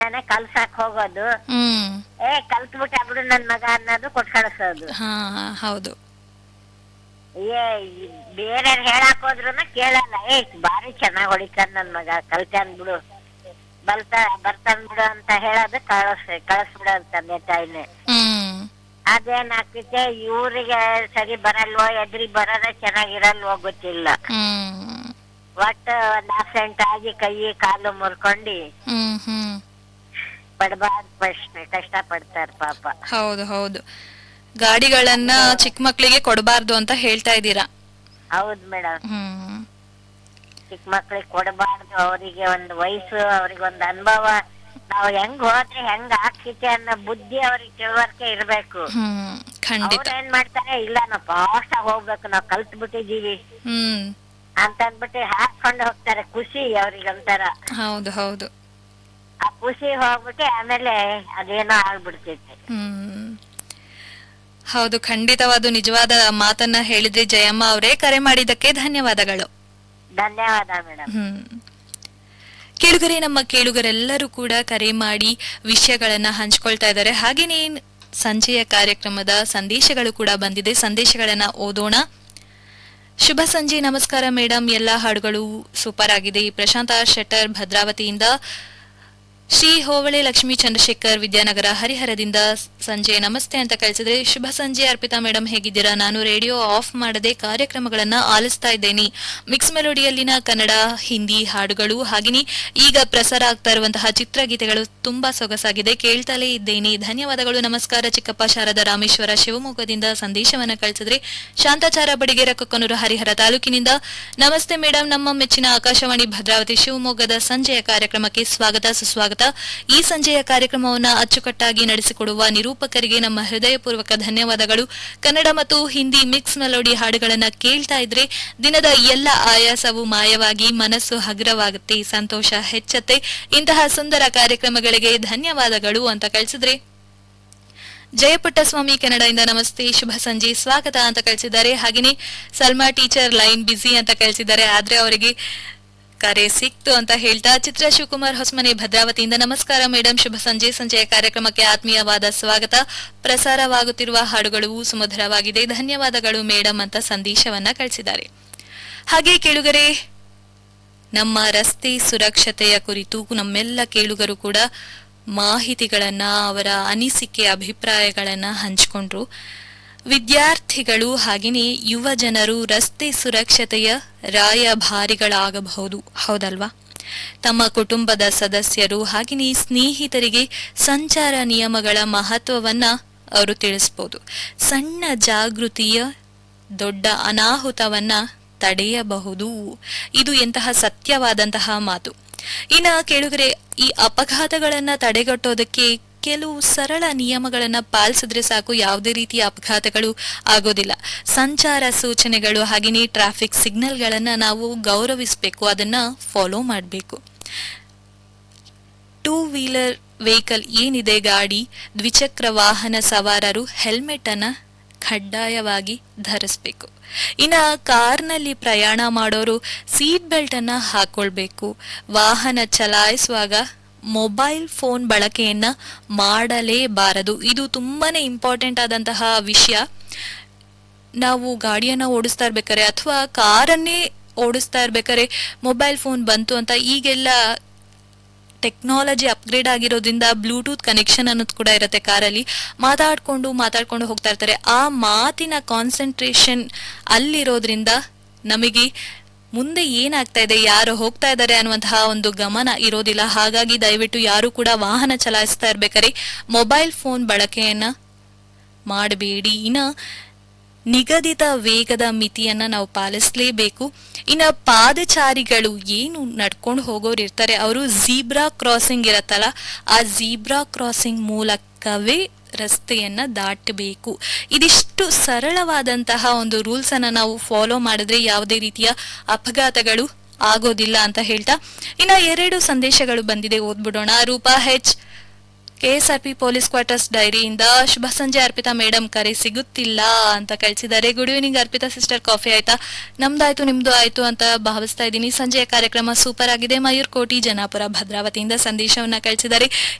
ನಾನೇ ಕಲ್ಸಕ್ ಹೋಗೋದು ಹ್ಮ್ ಏ ಕಲ್ತ್ಬಿಟ್ಟ ಬಿಡು ನನ್ ಮಗ ಅನ್ನೋದು ಕೊಟ್ ಕಳ್ಸೋದು ಹಾ ಹೌದು ಏ ಬೇರೆ ಹೇಳಕ್ ಹೋದ್ರು ಕೇಳಲ್ಲ ಏ ಬಾರಿ ಚೆನ್ನಾಗ್ ಹೊಡಿತಾನ ನನ್ ಮಗ ಕಲ್ತಾನ್ ಬಿಡು ಬಲ್ತಾ ಬರ್ತಾನ್ ಬಿಡು ಅಂತ ಹೇಳೋದು ಕಳಸ್ ಕಳಿಸ್ಬಿಡೋದು ತಂದೆ ತಾಯಿನೇ ಹ್ಮ್ ಅದೇನಾಗ್ತೈತೆ ಇವ್ರಿಗೆ ಸರಿ ಬರಲ್ವೋ ಎದ್ರಿ ಬರೋದೇ ಚೆನ್ನಾಗಿರಲ್ವೋ ಗೊತ್ತಿಲ್ಲ ಹ್ಮ್ ಒಟ್ಟು ಒಂದ್ ಆಕ್ಸಿಡೆಂಟ್ ಆಗಿ ಕೈ ಕಾಲು ಮುರ್ಕೊಂಡು ಹ್ಮ್ ಹ್ಮ್ ಪಡ್ಬಾರ್ದು ಪ್ರಶ್ನೆ ಕಷ್ಟ ಪಡ್ತಾರ ಪಾಪ ಹೌದು ಹೌದು ಗಾಡಿಗಳನ್ನ ಚಿಕ್ಕ ಮಕ್ಳಿಗೆ ಕೊಡಬಾರ್ದು ಅಂತ ಹೇಳ್ತಾ ಇದ್ದೀರಾ ಹೌದ್ ಮೇಡಮ್ ಹ್ಮ್ ಚಿಕ್ಕ ಮಕ್ಳಿಗೆ ಕೊಡಬಾರ್ದು ಅವರಿಗೆ ಒಂದು ವಯಸ್ಸು ಅವ್ರಿಗೆ ಒಂದು ಅನುಭವ ನಾವು ಹೆಂಗ್ ಹೋದ್ರೆ ಹೆಂಗ್ ಆಗ್ತೈತೆ ಅನ್ನೋ ಬುದ್ಧಿ ಅವ್ರಿಗೆ ತಿಳುವಳಿಕೆ ಇರ್ಬೇಕು ಹ್ಮ್ ಖಂಡಿತ ಅವ್ರು ಏನ್ ಮಾಡ್ತಾರೆ ಇಲ್ಲ ನಾವು ಫಾಸ್ಟ್ ಆಗಿ ಹೋಗ್ಬೇಕು ನಾವು ಕಲ್ತ್ ಬಿಟ್ಟಿದೀವಿ ಹ್ಮ್ ಅಂತ ಅಂದ್ಬಿಟ್ಟು ಹಾಕೊಂಡು ಹೋಗ್ತಾರೆ ಖುಷಿ ಅವ್ರಿಗೆ ಒಂಥರ ಹೌದು ಹೌದು ಆ ಖುಷಿ ಹೋಗ್ಬಿಟ್ಟು ಆಮೇಲೆ ಅದೇನೋ ಆಗ್ಬಿಡ್ತೈತೆ ಹ್ಮ್ ಹೌದು ಖಂಡಿತವಾದ ನಿಜವಾದ ಮಾತನ್ನ ಹೇಳಿದ್ರಿ ಜಯಮ್ಮ ಅವರೇ ಕರೆ ಮಾಡಿದ್ದಕ್ಕೆ ಧನ್ಯವಾದಗಳು ಧನ್ಯವಾದ ಮೇಡಮ್ ಹ್ಮ್ ಕೇಳುಗರೆ ನಮ್ಮ ಕೇಳುಗರೆಲ್ಲರೂ ಕೂಡ ಕರೆ ಮಾಡಿ ವಿಷಯಗಳನ್ನ ಹಂಚ್ಕೊಳ್ತಾ ಇದ್ದಾರೆ ಹಾಗೇನೇ ಸಂಜೆಯ ಕಾರ್ಯಕ್ರಮದ ಸಂದೇಶಗಳು ಕೂಡ ಬಂದಿದೆ ಸಂದೇಶಗಳನ್ನ ಓದೋಣ ಶುಭ ಸಂಜೆ ನಮಸ್ಕಾರ ಮೇಡಮ್ ಎಲ್ಲ ಹಾಡುಗಳು ಸೂಪರ್ ಆಗಿದೆ ಪ್ರಶಾಂತ ಶೆಟ್ಟರ್ ಭದ್ರಾವತಿಯಿಂದ ಶ್ರೀ ಹೋವಳೆ ಲಕ್ಷ್ಮೀ ಚಂದ್ರಶೇಖರ್ ವಿದ್ಯಾನಗರ ಹರಿಹರದಿಂದ ಸಂಜೆ ನಮಸ್ತೆ ಅಂತ ಕಳಿಸಿದ್ರೆ ಶುಭ ಸಂಜೆ ಅರ್ಪಿತಾ ಮೇಡಮ್ ಹೇಗಿದ್ದೀರಾ ನಾನು ರೇಡಿಯೋ ಆಫ್ ಮಾಡದೆ ಕಾರ್ಯಕ್ರಮಗಳನ್ನ ಆಲಿಸ್ತಾ ಇದ್ದೇನೆ ಮಿಕ್ಸ್ ಮೆಲೋಡಿಯಲ್ಲಿನ ಕನ್ನಡ ಹಿಂದಿ ಹಾಡುಗಳು ಹಾಗೆಯೇ ಈಗ ಪ್ರಸಾರ ಆಗ್ತಾ ಇರುವಂತಹ ಚಿತ್ರಗೀತೆಗಳು ತುಂಬಾ ಸೊಗಸಾಗಿದೆ ಕೇಳ್ತಲೇ ಇದ್ದೇನೆ ಧನ್ಯವಾದಗಳು ನಮಸ್ಕಾರ ಚಿಕ್ಕಪ್ಪ ಶಾರದ ರಾಮೇಶ್ವರ ಶಿವಮೊಗ್ಗದಿಂದ ಸಂದೇಶವನ್ನ ಕಳಿಸಿದ್ರೆ ಶಾಂತಾಚಾರ ಬಡಿಗೇರ ಕೊಕ್ಕನೂರು ಹರಿಹರ ತಾಲೂಕಿನಿಂದ ನಮಸ್ತೆ ಮೇಡಮ್ ನಮ್ಮ ಮೆಚ್ಚಿನ ಆಕಾಶವಾಣಿ ಭದ್ರಾವತಿ ಶಿವಮೊಗ್ಗದ ಸಂಜೆಯ ಕಾರ್ಯಕ್ರಮಕ್ಕೆ ಸ್ವಾಗತ ಸುಸ್ವಾಗತ ಈ ಸಂಜೆಯ ಕಾರ್ಯಕ್ರಮವನ್ನ ಅಚ್ಚುಕಟ್ಟಾಗಿ ನಡೆಸಿಕೊಡುವ ನಿರೂಪಕರಿಗೆ ನಮ್ಮ ಹೃದಯಪೂರ್ವಕ ಧನ್ಯವಾದಗಳು ಕನ್ನಡ ಮತ್ತು ಹಿಂದಿ ಮಿಕ್ಸ್ ಮೆಲೋಡಿ ಹಾಡುಗಳನ್ನ ಕೇಳ್ತಾ ಇದ್ರೆ ದಿನದ ಎಲ್ಲ ಆಯಾಸವು ಮಾಯವಾಗಿ ಮನಸ್ಸು ಹಗುರವಾಗುತ್ತೆ ಸಂತೋಷ ಹೆಚ್ಚತ್ತೆ ಇಂತಹ ಸುಂದರ ಕಾರ್ಯಕ್ರಮಗಳಿಗೆ ಧನ್ಯವಾದಗಳು ಅಂತ ಕಳಿಸಿದ್ರೆ ಜಯಪುಟ್ಟಸ್ವಾಮಿ ಕನ್ನಡದಿಂದ ನಮಸ್ತೆ ಶುಭ ಸಂಜೆ ಸ್ವಾಗತ ಅಂತ ಕಳಿಸಿದ್ದಾರೆ ಹಾಗೆಯೇ ಸಲ್ಮಾ ಟೀಚರ್ ಲೈನ್ ಬಿಸಿ ಅಂತ ಕಳಿಸಿದ್ದಾರೆ ಆದ್ರೆ ಅವರಿಗೆ ಕರೆ ಸಿಕ್ತು ಅಂತ ಹೇಳ್ತಾ ಚಿತ್ರ ಶಿವಕುಮಾರ್ ಹೊಸಮನೆ ಭದ್ರಾವತಿಯಿಂದ ನಮಸ್ಕಾರ ಮೇಡಮ್ ಶುಭ ಸಂಜೆ ಸಂಜೆಯ ಕಾರ್ಯಕ್ರಮಕ್ಕೆ ಆತ್ಮೀಯವಾದ ಸ್ವಾಗತ ಪ್ರಸಾರವಾಗುತ್ತಿರುವ ಹಾಡುಗಳು ಸುಮಧುರವಾಗಿದೆ ಧನ್ಯವಾದಗಳು ಮೇಡಮ್ ಅಂತ ಸಂದೇಶವನ್ನ ಕಳಿಸಿದ್ದಾರೆ ಹಾಗೆ ಕೇಳುಗರೆ ನಮ್ಮ ರಸ್ತೆ ಸುರಕ್ಷತೆಯ ಕುರಿತು ನಮ್ಮೆಲ್ಲ ಕೇಳುಗರು ಕೂಡ ಮಾಹಿತಿಗಳನ್ನ ಅವರ ಅನಿಸಿಕೆ ಅಭಿಪ್ರಾಯಗಳನ್ನ ಹಂಚಿಕೊಂಡ್ರು ವಿದ್ಯಾರ್ಥಿಗಳು ಹಾಗೆಯೇ ಯುವ ಜನರು ರಸ್ತೆ ಸುರಕ್ಷತೆಯ ರಾಯಭಾರಿಗಳಾಗಬಹುದು ಹೌದಲ್ವಾ ತಮ್ಮ ಕುಟುಂಬದ ಸದಸ್ಯರು ಹಾಗೆಯೇ ಸ್ನೇಹಿತರಿಗೆ ಸಂಚಾರ ನಿಯಮಗಳ ಮಹತ್ವವನ್ನ ಅವರು ತಿಳಿಸ್ಬೋದು ಸಣ್ಣ ಜಾಗೃತಿಯ ದೊಡ್ಡ ಅನಾಹುತವನ್ನ ತಡೆಯಬಹುದು ಇದು ಎಂತಹ ಸತ್ಯವಾದಂತಹ ಮಾತು ಇನ್ನ ಕೇಳುಗರೆ ಈ ಅಪಘಾತಗಳನ್ನ ತಡೆಗಟ್ಟೋದಕ್ಕೆ ಕೆಲವು ಸರಳ ನಿಯಮಗಳನ್ನ ಪಾಲಿಸಿದ್ರೆ ಸಾಕು ಯಾವುದೇ ರೀತಿಯ ಅಪಘಾತಗಳು ಆಗೋದಿಲ್ಲ ಸಂಚಾರ ಸೂಚನೆಗಳು ಹಾಗೆಯೇ ಟ್ರಾಫಿಕ್ ಸಿಗ್ನಲ್ಗಳನ್ನ ನಾವು ಗೌರವಿಸಬೇಕು ಅದನ್ನ ಫಾಲೋ ಮಾಡಬೇಕು ಟೂ ವೀಲರ್ ವೆಹಿಕಲ್ ಏನಿದೆ ಗಾಡಿ ದ್ವಿಚಕ್ರ ವಾಹನ ಸವಾರರು ಹೆಲ್ಮೆಟ್ ಅನ್ನ ಕಡ್ಡಾಯವಾಗಿ ಧರಿಸಬೇಕು ಇನ್ನ ಕಾರ್ನಲ್ಲಿ ಪ್ರಯಾಣ ಮಾಡೋರು ಸೀಟ್ ಬೆಲ್ಟ್ ಅನ್ನ ಹಾಕೊಳ್ಬೇಕು ವಾಹನ ಚಲಾಯಿಸುವಾಗ ಮೊಬೈಲ್ ಫೋನ್ ಬಳಕೆಯನ್ನ ಮಾಡಲೇಬಾರದು ಇದು ತುಂಬಾನೇ ಇಂಪಾರ್ಟೆಂಟ್ ಆದಂತಹ ವಿಷಯ ನಾವು ಗಾಡಿಯನ್ನ ಓಡಿಸ್ತಾ ಇರ್ಬೇಕಾರೆ ಅಥವಾ ಕಾರನ್ನೇ ಓಡಿಸ್ತಾ ಇರ್ಬೇಕಾರೆ ಮೊಬೈಲ್ ಫೋನ್ ಬಂತು ಅಂತ ಈಗೆಲ್ಲ ಟೆಕ್ನಾಲಜಿ ಅಪ್ಗ್ರೇಡ್ ಆಗಿರೋದ್ರಿಂದ ಬ್ಲೂಟೂತ್ ಕನೆಕ್ಷನ್ ಅನ್ನೋದು ಕೂಡ ಇರುತ್ತೆ ಕಾರಲ್ಲಿ ಮಾತಾಡ್ಕೊಂಡು ಮಾತಾಡ್ಕೊಂಡು ಹೋಗ್ತಾ ಇರ್ತಾರೆ ಆ ಮಾತಿನ ಕಾನ್ಸಂಟ್ರೇಷನ್ ಅಲ್ಲಿರೋದ್ರಿಂದ ನಮಗೆ ಮುಂದೆ ಏನಾಗ್ತಾ ಇದೆ ಯಾರು ಹೋಗ್ತಾ ಇದ್ದಾರೆ ಅನ್ನುವಂತಹ ಒಂದು ಗಮನ ಇರೋದಿಲ್ಲ ಹಾಗಾಗಿ ದಯವಿಟ್ಟು ಯಾರು ಕೂಡ ವಾಹನ ಚಲಾಯಿಸ್ತಾ ಇರ್ಬೇಕಾದ್ರೆ ಮೊಬೈಲ್ ಫೋನ್ ಬಳಕೆಯನ್ನ ಮಾಡಬೇಡಿ ಇನ್ನ ನಿಗದಿತ ವೇಗದ ಮಿತಿಯನ್ನ ನಾವು ಪಾಲಿಸಲೇಬೇಕು ಇನ್ನ ಪಾದಚಾರಿಗಳು ಏನು ನಡ್ಕೊಂಡು ಹೋಗೋರು ಇರ್ತಾರೆ ಅವರು ಜೀಬ್ರಾ ಕ್ರಾಸಿಂಗ್ ಇರತ್ತಲ್ಲ ಆ ಜೀಬ್ರಾ ಕ್ರಾಸಿಂಗ್ ಮೂಲಕವೇ ರಸ್ತೆಯನ್ನ ದಾಟಬೇಕು ಇದಿಷ್ಟು ಸರಳವಾದಂತಹ ಒಂದು ರೂಲ್ಸ್ ಅನ್ನ ನಾವು ಫಾಲೋ ಮಾಡಿದ್ರೆ ಯಾವುದೇ ರೀತಿಯ ಅಪಘಾತಗಳು ಆಗೋದಿಲ್ಲ ಅಂತ ಹೇಳ್ತಾ ಇನ್ನ ಎರಡು ಸಂದೇಶಗಳು ಬಂದಿದೆ ಓದ್ಬಿಡೋಣ Roopa H KSRP police quarters ಡೈರಿಯಿಂದ ಶುಭ ಸಂಜೆ ಅರ್ಪಿತಾ ಮೇಡಮ್ ಕರೆ ಸಿಗುತ್ತಿಲ್ಲ ಅಂತ ಕಳಿಸಿದ್ದಾರೆ good evening Arpitha sister coffee ಆಯ್ತಾ ನಮ್ದಾಯ್ತು ನಿಮ್ದು ಆಯ್ತು ಅಂತ ಭಾವಿಸ್ತಾ ಇದ್ದೀನಿ ಸಂಜೆಯ ಕಾರ್ಯಕ್ರಮ ಸೂಪರ್ ಆಗಿದೆ ಮಯೂರ್ ಕೋಟಿ ಜನಾಪುರ ಭದ್ರಾವತಿಯಿಂದ ಸಂದೇಶವನ್ನ ಕಳಿಸಿದ್ದಾರೆ